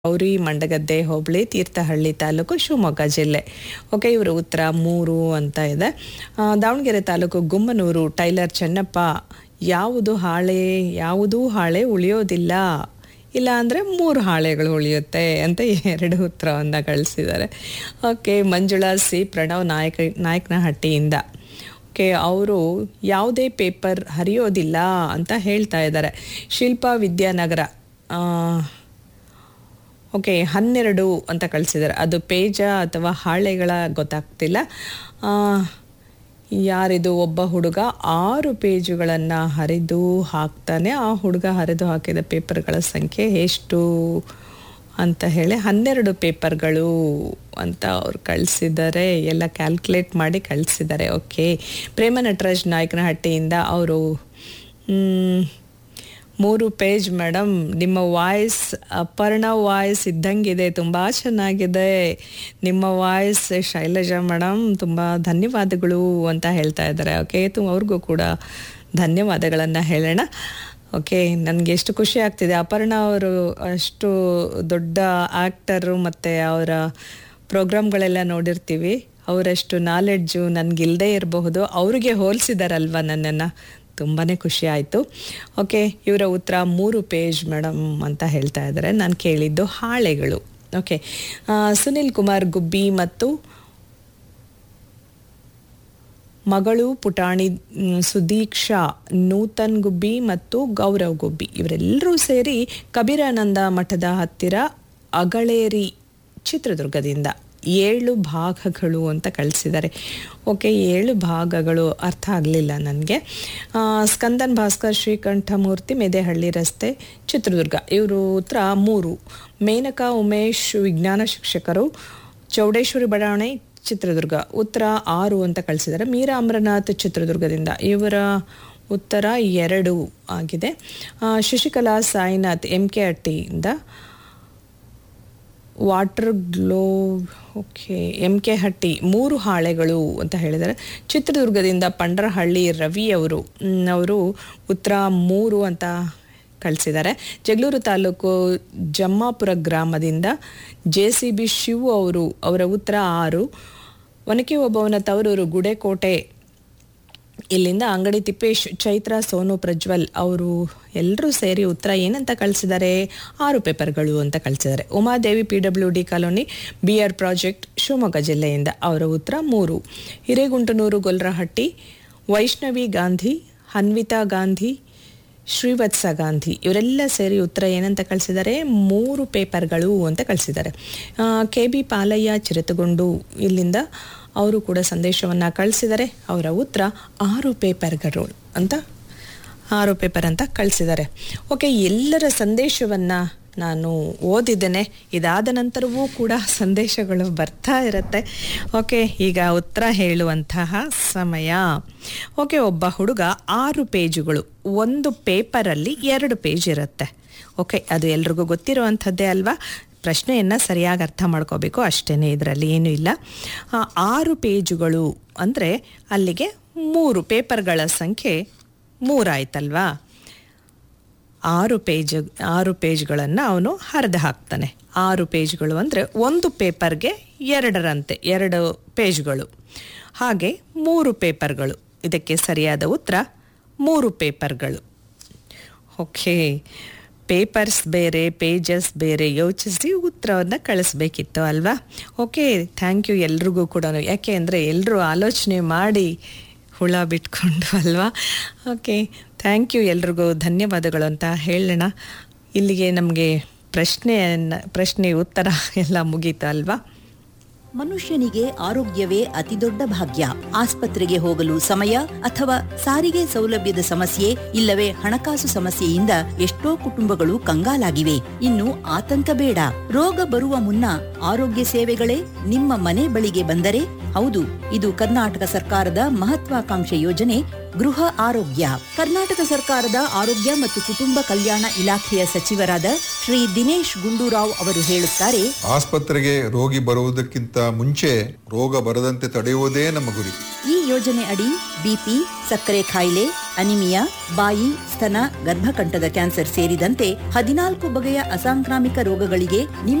ಗೌರಿ ಮಂಡಗದ್ದೆ ಹೋಬಳಿ ತೀರ್ಥಹಳ್ಳಿ ತಾಲೂಕು ಶಿವಮೊಗ್ಗ ಜಿಲ್ಲೆ ಓಕೆ ಇವರ ಉತ್ತರ ಮೂರು ಅಂತ ಇದೆ ಆ, ದಾವಣಗೆರೆ ತಾಲೂಕು ಗುಮ್ಮನೂರು ಟೈಲರ್ ಚೆನ್ನಪ್ಪ ಯಾವುದು ಹಾಳೆ ಯಾವುದೂ ಹಾಳೆ ಉಳಿಯೋದಿಲ್ಲ ಇಲ್ಲ ಅಂದರೆ ಮೂರು ಹಾಳೆಗಳು ಉಳಿಯುತ್ತೆ ಅಂತ ಎರಡು ಉತ್ತರವನ್ನು ಕಳಿಸಿದ್ದಾರೆ ಓಕೆ ಮಂಜುಳಾ ಸಿ ಪ್ರಣವ್ ನಾಯಕ ನಾಯಕನಹಟ್ಟಿಯಿಂದ ಓಕೆ ಅವರು ಯಾವುದೇ ಪೇಪರ್ ಹರಿಯೋದಿಲ್ಲ ಅಂತ ಹೇಳ್ತಾ ಇದ್ದಾರೆ ಶಿಲ್ಪಾ ವಿದ್ಯಾನಗರ ಆ, ಓಕೆ ಹನ್ನೆರಡು ಅಂತ ಕಳಿಸಿದ್ದಾರೆ ಅದು ಪೇಜ ಅಥವಾ ಹಾಳೆಗಳ ಗೊತ್ತಾಗ್ತಿಲ್ಲ ಆ, ಯಾರಿದು ಒಬ್ಬ ಹುಡುಗ ಆರು ಪೇಜುಗಳನ್ನು ಹರಿದು ಹಾಕ್ತಾನೆ ಆ ಹುಡುಗ ಹರಿದು ಹಾಕಿದ ಪೇಪರ್ಗಳ ಸಂಖ್ಯೆ ಎಷ್ಟು ಅಂತ ಹೇಳಿ ಹನ್ನೆರಡು ಪೇಪರ್ಗಳು ಅಂತ ಅವ್ರು ಕಳಿಸಿದ್ದಾರೆ ಎಲ್ಲ ಕ್ಯಾಲ್ಕುಲೇಟ್ ಮಾಡಿ ಕಳಿಸಿದ್ದಾರೆ ಓಕೆ ಪ್ರೇಮ ನಟರಾಜ್ ನಾಯಕನಹಟ್ಟಿಯಿಂದ ಅವರು ಮೂರು ಪೇಜ್ ಮೇಡಮ್ ನಿಮ್ಮ ವಾಯ್ಸ್ ಅಪರ್ಣ ವಾಯ್ಸ್ ಇದ್ದಂಗಿದೆ ತುಂಬ ಚೆನ್ನಾಗಿದೆ ನಿಮ್ಮ ವಾಯ್ಸ್ ಶೈಲಜಾ ಮೇಡಮ್ ತುಂಬ ಧನ್ಯವಾದಗಳು ಅಂತ ಹೇಳ್ತಾ ಇದ್ದಾರೆ ಓಕೆ ತು ಅವ್ರಿಗೂ ಕೂಡ ಧನ್ಯವಾದಗಳನ್ನು ಹೇಳೋಣ ಓಕೆ ನನಗೆ ಎಷ್ಟು ಖುಷಿ ಆಗ್ತಿದೆ ಅಪರ್ಣ ಅವರು ಅಷ್ಟು ದೊಡ್ಡ ಆ್ಯಕ್ಟರು ಮತ್ತು ಅವರ ಪ್ರೋಗ್ರಾಮ್ಗಳೆಲ್ಲ ನೋಡಿರ್ತೀವಿ ಅವರಷ್ಟು ನಾಲೆಡ್ಜು ನನಗಿಲ್ಲದೆ ಇರಬಹುದು ಅವ್ರಿಗೆ ಹೋಲಿಸಿದಾರಲ್ವ ನನ್ನನ್ನು ತುಂಬಾ ಖುಷಿ ಆಯಿತು ಓಕೆ ಇವರ ಉತ್ತರ ಮೂರು ಪೇಜ್ ಮೇಡಮ್ ಅಂತ ಹೇಳ್ತಾ ಇದ್ದಾರೆ ನಾನು ಕೇಳಿದ್ದು ಹಾಳೆಗಳು ಓಕೆ ಆ, ಸುನಿಲ್ ಕುಮಾರ್ ಗುಬ್ಬಿ ಮತ್ತು ಮಗಳು ಪುಟಾಣಿ ಮ್, ಸುದೀಕ್ಷಾ ನೂತನ್ ಗುಬ್ಬಿ ಮತ್ತು ಗೌರವ್ ಗುಬ್ಬಿ ಇವರೆಲ್ಲರೂ ಸೇರಿ ಕಬೀರಾನಂದ ಮಠದ ಹತ್ತಿರ ಅಗಳೇರಿ ಚಿತ್ರದುರ್ಗದಿಂದ ಏಳು ಭಾಗಗಳು ಅಂತ ಕಳಿಸಿದ್ದಾರೆ ಓಕೆ ಏಳು ಭಾಗಗಳು ಅರ್ಥ ಆಗಲಿಲ್ಲ ನನಗೆ ಸ್ಕಂದನ್ ಭಾಸ್ಕರ್ ಶ್ರೀಕಂಠಮೂರ್ತಿ ಮೆದೆಹಳ್ಳಿ ರಸ್ತೆ ಚಿತ್ರದುರ್ಗ ಇವರು ಉತ್ತರ ಮೂರು ಮೇನಕಾ ಉಮೇಶ್ ವಿಜ್ಞಾನ ಶಿಕ್ಷಕರು ಚೌಡೇಶ್ವರಿ ಬಡಾವಣೆ ಚಿತ್ರದುರ್ಗ ಉತ್ತರ ಆರು ಅಂತ ಕಳಿಸಿದ್ದಾರೆ ಮೀರಾ ಅಮರನಾಥ್ ಚಿತ್ರದುರ್ಗದಿಂದ ಇವರ ಉತ್ತರ ಎರಡು ಆಗಿದೆ ಆ, ಶಶಿಕಲಾ ಸಾಯಿನಾಥ್ ಎಂ ಕೆ ಹಟ್ಟಿಯಿಂದ water glove okay M K Hatti ಮೂರು ಹಾಳೆಗಳು ಅಂತ ಹೇಳಿದ್ದಾರೆ ಚಿತ್ರದುರ್ಗದಿಂದ ಪಂಡ್ರಹಳ್ಳಿ ರವಿ ಅವರು ಮ್, ಅವರು ಉತ್ತರ ಮೂರು ಅಂತ ಕಳಿಸಿದ್ದಾರೆ ಜಗಳೂರು ತಾಲೂಕು ಜಮ್ಮಾಪುರ ಗ್ರಾಮದಿಂದ ಜೆ ಸಿ ಬಿ ಶಿವು ಅವರು ಅವರ ಉತ್ತರ ಆರು ಒನಕೆ ಓಬವ್ವನ ತವರೂರು ಗುಡೇಕೋಟೆ ಇಲ್ಲಿಂದ ಅಂಗಡಿ ತಿಪ್ಪೇಶ್ ಚೈತ್ರ ಸೋನು ಪ್ರಜ್ವಲ್ ಅವರು ಎಲ್ಲರೂ ಸೇರಿ ಉತ್ತರ ಏನಂತ ಕಳಿಸಿದ್ದಾರೆ ಆರು ಪೇಪರ್ಗಳು ಅಂತ ಕಳಿಸಿದ್ದಾರೆ Umadevi P W D colony B R project Shivamogga ಜಿಲ್ಲೆಯಿಂದ ಅವರ ಉತ್ತರ ಮೂರು ಹಿರೇಗುಂಟನೂರು ಗೊಲ್ರಹಟ್ಟಿ ವೈಷ್ಣವಿ ಗಾಂಧಿ ಹನ್ವಿತಾ ಗಾಂಧಿ ಶ್ರೀವತ್ಸ ಗಾಂಧಿ ಇವರೆಲ್ಲ ಸೇರಿ ಉತ್ತರ ಏನಂತ ಕಳಿಸಿದ್ದಾರೆ ಮೂರು ಪೇಪರ್ಗಳು ಅಂತ ಕಳಿಸಿದ್ದಾರೆ ಕೆ ಬಿ ಪಾಲಯ್ಯ ಚಿರತಗೊಂಡು ಇಲ್ಲಿಂದ ಅವರು ಕೂಡ ಸಂದೇಶವನ್ನು ಕಳಿಸಿದ್ದಾರೆ ಅವರ ಉತ್ತರ ಆರು ಪೇಪರ್ಗಳು ಅಂತ ಆರು ಪೇಪರ್ ಅಂತ ಕಳಿಸಿದ್ದಾರೆ ಓಕೆ ಎಲ್ಲರ ಸಂದೇಶವನ್ನು ನಾನು ಓದಿದ್ದೇನೆ ಇದಾದ ನಂತರವೂ ಕೂಡ ಸಂದೇಶಗಳು ಬರ್ತಾ ಇರುತ್ತೆ ಓಕೆ ಈಗ ಉತ್ತರ ಹೇಳುವಂತಹ ಸಮಯ ಓಕೆ ಒಬ್ಬ ಹುಡುಗ ಆರು ಪೇಜುಗಳು ಒಂದು ಪೇಪರಲ್ಲಿ ಎರಡು ಪೇಜ್ ಇರುತ್ತೆ ಓಕೆ ಅದು ಎಲ್ರಿಗೂ ಗೊತ್ತಿರುವಂಥದ್ದೇ ಅಲ್ವಾ ಪ್ರಶ್ನೆಯನ್ನು ಸರಿಯಾಗಿ ಅರ್ಥ ಮಾಡ್ಕೋಬೇಕು ಅಷ್ಟೇ ಇದರಲ್ಲಿ ಏನೂ ಇಲ್ಲ ಆ, ಆರು ಪೇಜುಗಳು ಅಂದರೆ ಅಲ್ಲಿಗೆ ಮೂರು ಪೇಪರ್ಗಳ ಸಂಖ್ಯೆ ಮೂರಾಯ್ತಲ್ವಾ ಆರು ಪೇಜ್ ಆರು ಪೇಜ್ಗಳನ್ನು ಅವನು ಹರಿದು ಹಾಕ್ತಾನೆ ಆರು ಪೇಜ್ಗಳು ಅಂದರೆ ಒಂದು ಪೇಪರ್ಗೆ ಎರಡರಂತೆ ಎರಡು ಪೇಜ್ಗಳು ಹಾಗೆ ಮೂರು ಪೇಪರ್ಗಳು ಇದಕ್ಕೆ ಸರಿಯಾದ ಉತ್ತರ ಮೂರು ಪೇಪರ್ಗಳು ಓಕೆ ಪೇಪರ್ಸ್ ಬೇರೆ ಪೇಜಸ್ ಬೇರೆ ಯೋಚಿಸಿ ಉತ್ತರವನ್ನು ಕಳಿಸ್ಬೇಕಿತ್ತು ಅಲ್ವಾ ಓಕೆ ಥ್ಯಾಂಕ್ ಯು ಎಲ್ರಿಗೂ ಕೂಡ ಯಾಕೆ ಅಂದರೆ ಎಲ್ಲರೂ ಆಲೋಚನೆ ಮಾಡಿ ಹುಳ ಬಿಟ್ಕೊಂಡು ಅಲ್ವಾ ಓಕೆ ಥ್ಯಾಂಕ್ ಯು ಎಲ್ರಿಗೂ ಧನ್ಯವಾದಗಳು ಅಂತ ಹೇಳೋಣ ಇಲ್ಲಿಗೆ ನಮಗೆ ಪ್ರಶ್ನೆಯನ್ನು ಪ್ರಶ್ನೆ ಉತ್ತರ ಎಲ್ಲ ಮುಗೀತು ಅಲ್ವಾ ಮನುಷ್ಯನಿಗೆ ಆರೋಗ್ಯವೇ ಅತಿದೊಡ್ಡ ಭಾಗ್ಯ ಆಸ್ಪತ್ರೆಗೆ ಹೋಗಲು ಸಮಯ ಅಥವಾ ಸಾರಿಗೆ ಸೌಲಭ್ಯದ ಸಮಸ್ಯೆ ಇಲ್ಲವೇ ಹಣಕಾಸು ಸಮಸ್ಯೆಯಿಂದ ಎಷ್ಟೋ ಕುಟುಂಬಗಳು ಕಂಗಾಲಾಗಿವೆ ಇನ್ನು ಆತಂಕ ಬೇಡ ರೋಗ ಬರುವ ಮುನ್ನ ಆರೋಗ್ಯ ಸೇವೆಗಳೇ ನಿಮ್ಮ ಮನೆ ಬಳಿಗೆ ಬಂದರೆ ಹೌದು ಇದು ಕರ್ನಾಟಕ ಸರ್ಕಾರದ ಮಹತ್ವಾಕಾಂಕ್ಷೆ ಯೋಜನೆ ಗೃಹ ಆರೋಗ್ಯ ಕರ್ನಾಟಕ ಸರ್ಕಾರದ ಆರೋಗ್ಯ ಮತ್ತು ಕುಟುಂಬ ಕಲ್ಯಾಣ ಇಲಾಖೆಯ ಸಚಿವರಾದ ಶ್ರೀ ದಿನೇಶ್ ಗುಂಡೂರಾವ್ ಅವರು ಹೇಳುತ್ತಾರೆ ಆಸ್ಪತ್ರೆಗೆ ರೋಗಿ ಬರುವುದಕ್ಕಿಂತ ಮುಂಚೆ ರೋಗ ಬರದಂತೆ ತಡೆಯುವುದೇ ನಮ್ಮ ಗುರಿ ಈ ಯೋಜನೆ ಅಡಿ ಬಿಪಿ ಸಕ್ಕರೆ ಕಾಯಿಲೆ ಅನಿಮಿಯಾ ಬಾಯಿ ಸ್ತನ ಗರ್ಭಕಂಠದ ಕ್ಯಾನ್ಸರ್ ಸೇರಿದಂತೆ ಹದಿನಾಲ್ಕು ಬಗೆಯ ಅಸಾಂಕ್ರಾಮಿಕ ರೋಗಗಳಿಗೆ ನಿಮ್ಮ